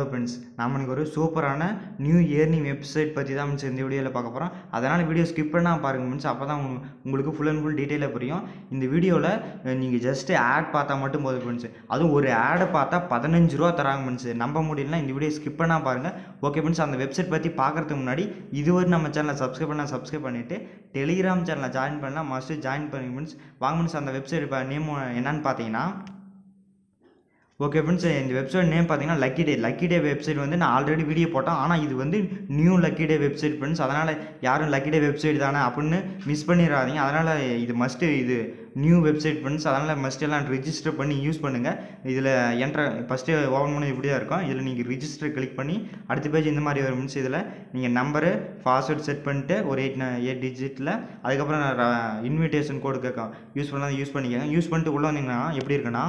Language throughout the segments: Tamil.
ஃப்ரெண்ட்ஸ் நாம இன்னைக்கு ஒரு சூப்பரான நியூ இயர்னிங் வெப்சைட் பற்றி தான் ஃப்ரெண்ட்ஸ் இந்த வீடியோவில் பார்க்க போகிறோம் அதனால் வீடியோ ஸ்கிப் பண்ணால் பாருங்கள் ஃப்ரெண்ட்ஸ் அப்போ தான் உங்க- உங்களுக்கு ஃபுல் அண்ட் ஃபுல் டீட்டெயிலாக புரியும் இந்த வீடியோவில் நீங்கள் ஜஸ்ட்டு ஆட் பார்த்தா மட்டும் போதும் ஃப்ரெண்ட்ஸ் அதுவும் ஒரு ஆடை பார்த்தா பதினஞ்சு ரூபா தராங்க ஃப்ரெண்ட்ஸ் நம்ப முடியலனா இந்த வீடியோ ஸ்கிப் பண்ணால் பாருங்கள் ஓகே ஃப்ரெண்ட்ஸ் அந்த வெப்சைட் பற்றி பார்க்குறதுக்கு முன்னாடி இதுவரை நம்ம சேனலை சப்ஸ்கிரைப் பண்ணால் சப்ஸ்கிரைப் பண்ணிவிட்டு டெலிகிராம் சேனலை ஜாயின் பண்ணலாம் மஸ்ட்டு ஜாயின் பண்ணி ஃப்ரெண்ட்ஸ் வாங்க ஃப்ரெண்ட்ஸ் அந்த வெப்சைட் நேம் என்னன்னு பார்த்தீங்கன்னா ஓகே ஃப்ரெண்ட்ஸ் இந்த வெப்சைட் நேம் பார்த்தீங்கன்னா lucky day lucky day website வந்து நான் ஆல்ரெடி வீடியோ போட்டேன் ஆனால் இது வந்து new lucky day website friends அதனால் யாரும் லக்கி டே வெப்சைட் தானே அப்படின்னு மிஸ் பண்ணிடாதீங்க அதனால் இது மஸ்ட்டு இது நியூ வெப்சைட் ஃப்ரெண்ட்ஸ் அதனால் மஸ்ட் எல்லாம் ரிஜிஸ்டர் பண்ணி யூஸ் பண்ணுங்கள் இதில் என்ட்ர ஃபஸ்ட்டு ஓப்பன் பண்ணி இப்படி தான் இருக்கும் இதில் நீங்கள் ரிஜிஸ்டர் கிளிக் பண்ணி அடுத்த பேஜ் இந்த மாதிரி வரும் ஃப்ரெண்ட்ஸ் இதில் நீங்கள் நம்பரு பாஸ்வேர்ட் செட் பண்ணிட்டு ஒரு எயிட் எயிட் டிஜிட்டில் அதுக்கப்புறம் இன்விடேஷன் கோடு கேட்கும் யூஸ் பண்ணால் யூஸ் பண்ணிக்கோங்க யூஸ் பண்ணிட்டு உள்ளே வந்தீங்கன்னா எப்படி இருக்குன்னா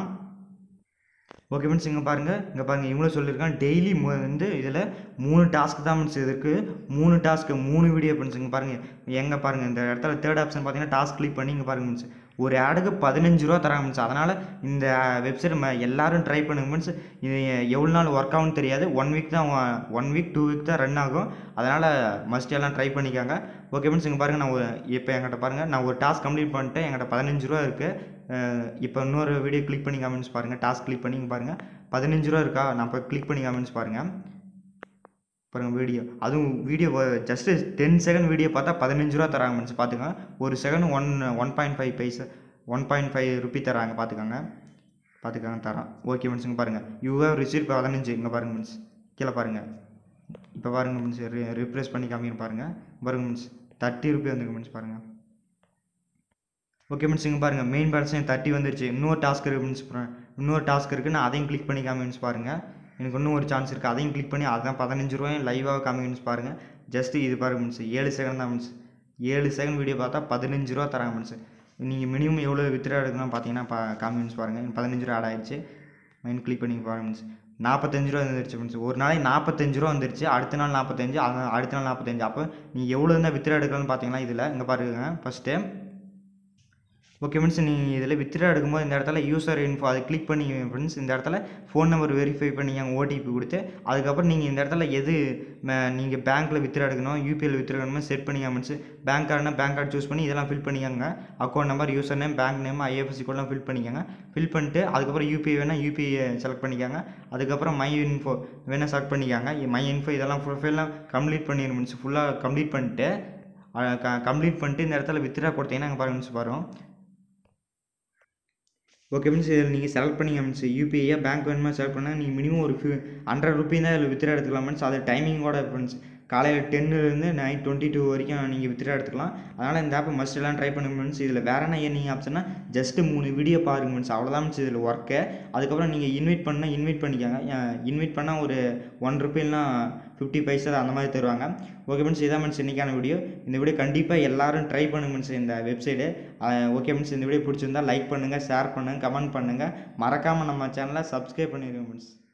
ஓகே ஃப்ரெண்ட்ஸ் இங்கே பாருங்கள் இங்கே பாருங்கள் இவங்களும் சொல்லியிருக்காங்க டெய்லி வந்து இதில் மூணு டாஸ்க் தான் ஃப்ரெண்ட்ஸ் இதுக்கு மூணு டாஸ்க்கு மூணு வீடியோ ஃப்ரெண்ட்ஸ் இங்கே பாருங்கள் எங்கே பாருங்கள் இந்த இடத்துல தேர்ட் ஆப்ஷன் பார்த்தீங்கன்னா டாஸ்க் கிளிக் பண்ணி இங்கே பாருங்கள் ஃப்ரெண்ட்ஸ் ஒரு ஆடுக்கு பதினஞ்சு ரூபா தராங்க ஃப்ரெண்ட்ஸ் அதனால் இந்த வெப்சைட் எல்லாரும் ட்ரை பண்ணுங்க ஃப்ரெண்ட்ஸ் இது எவ்வளோ நாள் ஒர்க் ஆகும்னு தெரியாது ஒன் வீக் தான் ஒன் வீக் டூ வீக் தான் ரன் ஆகும் அதனால் மஸ்ட் எல்லாம் ட்ரை பண்ணிக்காங்க ஓகே ஃப்ரெண்ட்ஸ் இங்கே பாருங்கள் நான் ஒரு இப்போ என்கிட்ட பாருங்கள் நான் ஒரு டாஸ்க் கம்ப்ளீட் பண்ணிட்டேன் என்கிட்ட பதினஞ்சு ரூபா இருக்குது இப்போ இன்னொரு வீடியோ கிளிக் பண்ணி காமெண்ட்ஸ் பாருங்கள் டாஸ்க் கிளிக் பண்ணி இங்க பாருங்கள் பதினஞ்சு ரூபா இருக்கா நான் இப்போ கிளிக் பண்ணி காமெண்ட்ஸ் பாருங்கள் பாருங்கள் வீடியோ அதுவும் video just ten second video பார்த்தா பதினஞ்சு ரூபா தராங்க ஃப்ரெண்ட்ஸ் பார்த்துக்கோங்க ஒரு second one one point five paisa one point five rupee தராங்க பார்த்துக்கோங்க பார்த்துக்கோங்க தரோம் ஓகே ஃப்ரெண்ட்ஸ் இங்கே பாருங்கள் யூ ஹேவ் ரிசீவ் பதினஞ்சு இங்கே பாருங்கள் ஃப்ரெண்ட்ஸ் கீழே பாருங்கள் இப்போ பாருங்கள் ஃப்ரெண்ட்ஸ் ரிப்ரெஸ் பண்ணி காமிங்க பாருங்கள் பாருங்கள் ஃப்ரெண்ட்ஸ் தேர்ட்டி ருபி வந்துருக்கு ஃப்ரெண்ட்ஸ் பாருங்கள் ஓகே ஃப்ரெண்ட்ஸ் இங்கே பாருங்கள் மெயின் பேலன்ஸ் தேர்ட்டி வந்துருச்சு இன்னொரு டாஸ்க் இருக்குது ஃப்ரெண்ட்ஸ் இன்னொரு டாஸ்க் இருக்குது நான் அதையும் கிளிக் பண்ணி காமிச்சு பாருங்கள் எனக்கு இன்னும் ஒரு சான்ஸ் இருக்குது அதையும் கிளிக் பண்ணி அதான் பதினஞ்சு ரூபாயும் லைவாக காமிச்சு பாருங்கள் ஜஸ்ட்டு இது பாருங்க ஃப்ரெண்ட்ஸ் ஏழு செகண்ட் தான் ஃப்ரெண்ட்ஸ் ஏழு செகண்ட் வீடியோ பார்த்தா பதினஞ்சு ரூபா தராங்க ஃப்ரெண்ட்ஸ் நீங்கள் மினிமம் எவ்வளோ வித்ரா எடுக்கணும் பார்த்தீங்கன்னா பா காமிச்சு பாருங்கள் பதினஞ்சு ரூபா ஆட் ஆயிடுச்சு மைண்ட் கிளிக் பண்ணி பாருங்க ஃப்ரெண்ட்ஸ் நாற்பத்தஞ்சு ரூபா வந்துருச்சு ஃப்ரெண்ட்ஸ் ஒரு நாளைக்கு நாற்பத்தஞ்சு ரூபா வந்துருச்சு அடுத்த நாள் நாற்பத்தஞ்சு அது அடுத்த நாள் நாற்பத்தஞ்சு அப்போ நீங்கள் எவ்வளோ இருந்தால் வித்ரா எடுக்கலாம்னு பார்த்தீங்கன்னா இதில் இங்கே பாருங்க ஃபஸ்ட்டு ஓகே ஃப்ரெண்ட்ஸ் நீங்கள் இதில் வித்ட்ரா எடுக்கும்போது இந்த இடத்துல யூசர் இன்ஃபோ அதை கிளிக் பண்ணி ஃப்ரெண்ட்ஸ் இந்த இடத்துல ஃபோன் நம்பர் வெரிஃபை பண்ணி அங்கே ஓடிபி கொடுத்து அதுக்கப்புறம் நீங்கள் இந்த இடத்துல எது நீங்கள் பேங்க்கில் வித்ட்ரா எடுக்கணும் யூபிஐயில் வித்ட்ரா எடுக்கணும் செட் பண்ணிங்க ஃப்ரெண்ட்ஸ் பேங்க் கார்டுனா பேங்க் கார்டு சூஸ் பண்ணி இதெல்லாம் ஃபில் பண்ணிக்கோங்க account number user name bank name IFSC கோடெலாம் ஃபில் பண்ணிக்கோங்க ஃபில் பண்ணிட்டு அதுக்கப்புறம் யூபிஐ வேணால் யூபிஐ செலக்ட் பண்ணிக்கோங்க அதுக்கப்புறம் மை இன்ஃபோ வேணால் செலக்ட் பண்ணிக்கோங்க மை இன்ஃபோ இதெல்லாம் ப்ரொஃபைல்லாம் கம்ப்ளீட் பண்ணிடணும் ஃப்ரெண்ட்ஸ் ஃபுல்லாக கம்ப்ளீட் பண்ணிட்டு கம்ப்ளீட் பண்ணிட்டு இந்த இடத்துல வித்ட்ரா கொடுத்தீங்கன்னா அங்கே பாருங்க ஃப்ரெண்ட்ஸ் வரும் ஓகே மீன்ஸ் இதில் நீங்கள் செலக்ட் பண்ணிங்க மீன்ஸ் யூபிஐயா பேங்க் வேணுமா செலக்ட் பண்ணால் நீங்கள் மினிமம் ஒரு ஃபியூ ஹண்ட்ரட் ருபி தான் இதில் வித்ரா எடுத்துக்கலாம் மீன்ஸ் அது டைமிங்கோட ஃப்ரெண்ட்ஸ் காலையில் டென்னுலேருந்து நைட் டுவெண்ட்டி டூ வரைக்கும் நீங்கள் வித்ரா எடுத்துக்கலாம் அதனால் இந்த ஆப்பை மஸ்ட் எல்லாம் ட்ரை பண்ணுங்க மீன்ஸ் இதில் வேறு என்ன ஏர்னிங் ஆப்ஷன்னா ஜஸ்ட்டு மூணு வீடியோ பாருங்க மீன்ஸ் அவ்வளோதான் மீன்ஸ் இதில் ஒர்க்கு அதுக்கப்புறம் நீங்கள் இன்வைட் பண்ணால் இன்வைட் பண்ணிக்கோங்க இன்வைட் பண்ணால் ஒரு ஒன் ருபீல்னா ஃபிஃப்டி பைசா அந்த மாதிரி தருவாங்க ஓகே மீன்ஸ் இதான் மீன்ஸ் இன்றைக்கான வீடியோ இந்த வீடியோ கண்டிப்பாக எல்லாரும் ட்ரை பண்ணுங்க மீன்ஸ் இந்த வெப்சைட்டு ஓகே மீன்ஸ் இந்த வீடியோ பிடிச்சிருந்தா லைக் பண்ணுங்கள் ஷேர் பண்ணுங்கள் கமெண்ட் பண்ணுங்கள் மறக்காமல் நம்ம சேனலை சப்ஸ்கிரைப் பண்ணிடுங்க மீன்ஸ்